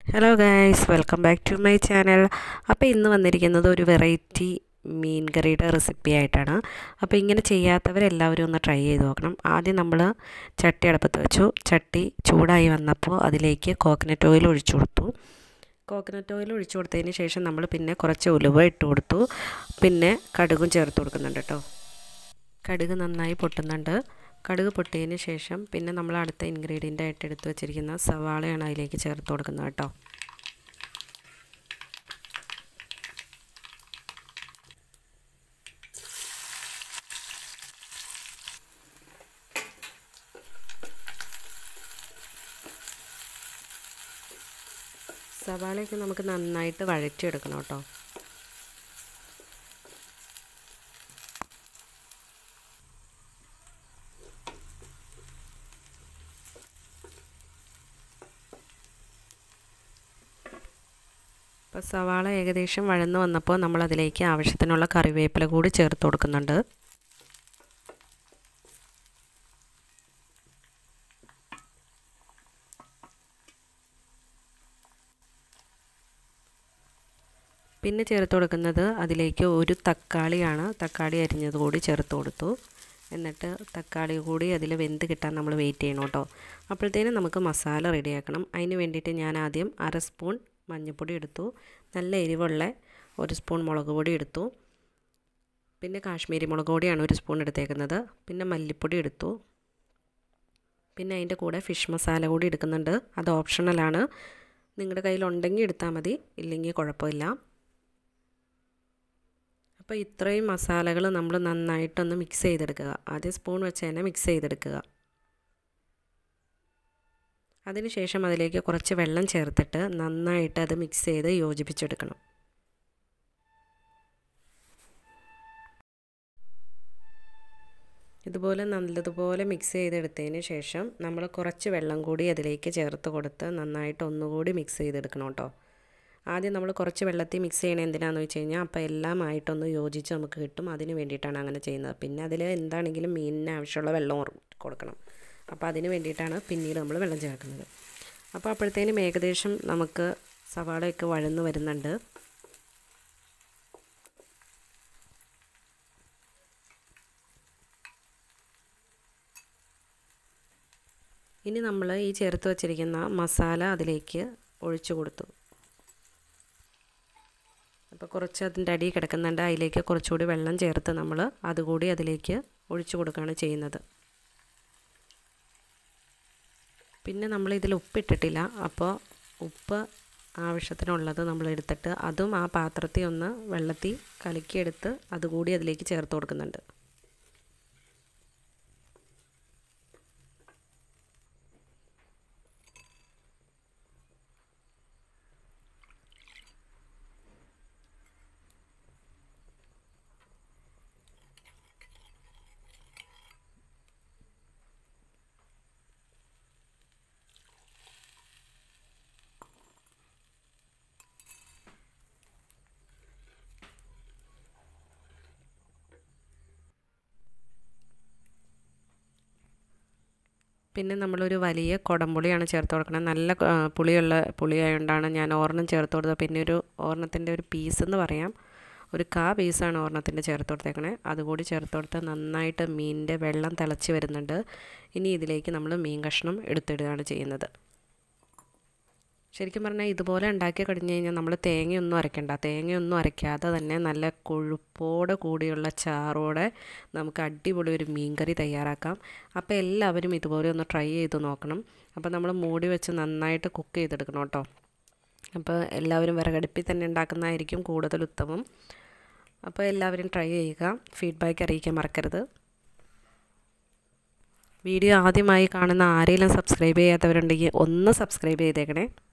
hello guys welcome back to my channel അപ്പോൾ ഇന്ന് വന്നിരിക്കുന്നത് ഒരു വെറൈറ്റി മീൻ കറിയുടെ റെസിപ്പി ആയിട്ടാണ് അപ്പോൾ ഇങ്ങനെ ചെയ്യാത്തവരെല്ലാവരും ഒന്ന് ട്രൈ ചെയ്ത് നോക്കണം ആദ്യം നമ്മൾ ചട്ടി അടുപ്പത്ത് വെച്ചു ചട്ടി ചൂടായി വന്നപ്പോൾ അതിലേക്ക് കോക്കനട്ട് ഓയിൽ ഒഴിച്ചു കൊടുത്തു കോക്കനട്ട് ഓയിൽ ഒഴിച്ചു കൊടുത്തതിന് ശേഷം നമ്മൾ പിന്നെ കുറച്ച് ഉലുവ ഇട്ട് കൊടുത്തു പിന്നെ കടുകും ചേർത്ത് കൊടുക്കുന്നുണ്ട് കേട്ടോ കടുക് നന്നായി പൊട്ടുന്നുണ്ട് കടുക് പൊട്ടിയതിന് ശേഷം പിന്നെ നമ്മൾ അടുത്ത ഇൻഗ്രീഡിയൻ്റ് ആയിട്ട് എടുത്ത് വെച്ചിരിക്കുന്ന സവാളയാണ് അതിലേക്ക് ചേർത്ത് കൊടുക്കുന്നത് കേട്ടോ സവാളയൊക്കെ നമുക്ക് നന്നായിട്ട് വഴറ്റിയെടുക്കണം കേട്ടോ ഇപ്പോൾ സവാള ഏകദേശം വഴന്ന് വന്നപ്പോൾ നമ്മൾ അതിലേക്ക് ആവശ്യത്തിനുള്ള കറിവേപ്പില കൂടി ചേർത്ത് കൊടുക്കുന്നുണ്ട് പിന്നെ ചേർത്ത് കൊടുക്കുന്നത് അതിലേക്ക് ഒരു തക്കാളിയാണ് തക്കാളി അരിഞ്ഞത് കൂടി ചേർത്ത് കൊടുത്തു എന്നിട്ട് തക്കാളി കൂടി അതിൽ വെന്ത് കിട്ടാൻ നമ്മൾ വെയിറ്റ് ചെയ്യണം കേട്ടോ അപ്പോഴത്തേനും നമുക്ക് മസാല റെഡിയാക്കണം അതിന് വേണ്ടിയിട്ട് ഞാൻ ആദ്യം അര സ്പൂൺ മഞ്ഞൾപ്പൊടി എടുത്തു നല്ല എരിവുള്ള ഒരു സ്പൂൺ മുളക് പൊടി എടുത്തു പിന്നെ കാശ്മീരി മുളക് പൊടിയാണ് ഒരു സ്പൂൺ എടുത്തേക്കുന്നത് പിന്നെ മല്ലിപ്പൊടി എടുത്തു പിന്നെ അതിൻ്റെ കൂടെ ഫിഷ് മസാല കൂടി എടുക്കുന്നുണ്ട് അത് ഓപ്ഷണലാണ് നിങ്ങളുടെ കയ്യിലുണ്ടെങ്കിൽ എടുത്താൽ മതി ഇല്ലെങ്കിൽ കുഴപ്പമില്ല അപ്പോൾ ഇത്രയും മസാലകൾ നമ്മൾ നന്നായിട്ടൊന്ന് മിക്സ് ചെയ്തെടുക്കുക ആദ്യം സ്പൂൺ വെച്ച് തന്നെ മിക്സ് ചെയ്തെടുക്കുക അതിനുശേഷം അതിലേക്ക് കുറച്ച് വെള്ളം ചേർത്തിട്ട് നന്നായിട്ട് അത് മിക്സ് ചെയ്ത് യോജിപ്പിച്ചെടുക്കണം ഇതുപോലെ നല്ലതുപോലെ മിക്സ് ചെയ്തെടുത്തതിന് ശേഷം നമ്മൾ കുറച്ച് വെള്ളം കൂടി അതിലേക്ക് ചേർത്ത് കൊടുത്ത് നന്നായിട്ട് ഒന്നുകൂടി മിക്സ് ചെയ്തെടുക്കണം കേട്ടോ ആദ്യം നമ്മൾ കുറച്ച് വെള്ളത്തിൽ മിക്സ് ചെയ്യണത് എന്തിനാണെന്ന് വെച്ച് കഴിഞ്ഞാൽ അപ്പോൾ എല്ലാമായിട്ടൊന്ന് യോജിച്ച് നമുക്ക് കിട്ടും അതിന് വേണ്ടിയിട്ടാണ് അങ്ങനെ ചെയ്യുന്നത് പിന്നെ അതിൽ എന്താണെങ്കിലും മീനിന് ആവശ്യമുള്ള വെള്ളം കൊടുക്കണം അപ്പോൾ അതിന് വേണ്ടിയിട്ടാണ് പിന്നീട് നമ്മൾ വെള്ളം ചേർക്കുന്നത് അപ്പോൾ അപ്പോഴത്തേനും ഏകദേശം നമുക്ക് സവാളയൊക്കെ വഴന്ന് വരുന്നുണ്ട് ഇനി നമ്മൾ ഈ ചേർത്ത് വച്ചിരിക്കുന്ന മസാല അതിലേക്ക് ഒഴിച്ചു കൊടുത്തു അപ്പോൾ കുറച്ച് അതിൻ്റെ അടി കിടക്കുന്നുണ്ട് അതിലേക്ക് കുറച്ചുകൂടി വെള്ളം ചേർത്ത് നമ്മൾ അതുകൂടി അതിലേക്ക് ഒഴിച്ചു കൊടുക്കുകയാണ് ചെയ്യുന്നത് പിന്നെ നമ്മൾ ഇതിൽ ഉപ്പിട്ടിട്ടില്ല അപ്പോൾ ഉപ്പ് ആവശ്യത്തിനുള്ളത് നമ്മൾ എടുത്തിട്ട് അതും ആ പാത്രത്തിൽ ഒന്ന് വെള്ളത്തിൽ കലക്കിയെടുത്ത് അതുകൂടി അതിലേക്ക് ചേർത്ത് കൊടുക്കുന്നുണ്ട് പിന്നെ നമ്മളൊരു വലിയ കുടംപുളിയാണ് ചേർത്ത് കൊടുക്കുന്നത് നല്ല പുളിയുള്ള പുളിയായതുകൊണ്ടാണ് ഞാൻ ഓർണം ചേർത്ത് കൊടുത്തത് പിന്നെ ഒരു ഓർണത്തിൻ്റെ ഒരു പീസ് എന്ന് പറയാം ഒരു കാ പീസാണ് ഓർണത്തിൻ്റെ ചേർത്ത് കൊടുത്തേക്കണേ അതുകൂടി ചേർത്ത് കൊടുത്ത് നന്നായിട്ട് മീനിൻ്റെ വെള്ളം തിളച്ച് വരുന്നുണ്ട് ഇനി ഇതിലേക്ക് നമ്മൾ മീൻ കഷ്ണം എടുത്തിടുകയാണ് ചെയ്യുന്നത് ശരിക്കും പറഞ്ഞാൽ ഇതുപോലെ ഉണ്ടാക്കി കഴിഞ്ഞ് കഴിഞ്ഞാൽ നമ്മൾ തേങ്ങയൊന്നും അരയ്ക്കണ്ട തേങ്ങയൊന്നും അരയ്ക്കാതെ തന്നെ നല്ല കൊഴുപ്പോടെ കൂടിയുള്ള ചാറോടെ നമുക്ക് അടിപൊളി ഒരു മീൻകറി തയ്യാറാക്കാം അപ്പോൾ എല്ലാവരും ഇതുപോലെ ഒന്ന് ട്രൈ ചെയ്ത് നോക്കണം അപ്പോൾ നമ്മൾ മൂടി വെച്ച് നന്നായിട്ട് കുക്ക് ചെയ്തെടുക്കണം കേട്ടോ അപ്പോൾ എല്ലാവരും വിറകടുപ്പിൽ തന്നെ ഉണ്ടാക്കുന്നതായിരിക്കും കൂടുതൽ ഉത്തമം അപ്പോൾ എല്ലാവരും ട്രൈ ചെയ്യുക ഫീഡ്ബാക്ക് അറിയിക്കാൻ മറക്കരുത് വീഡിയോ ആദ്യമായി കാണുന്ന ആരെങ്കിലും സബ്സ്ക്രൈബ് ചെയ്യാത്തവരുണ്ടെങ്കിൽ ഒന്ന് സബ്സ്ക്രൈബ് ചെയ്തേക്കണേ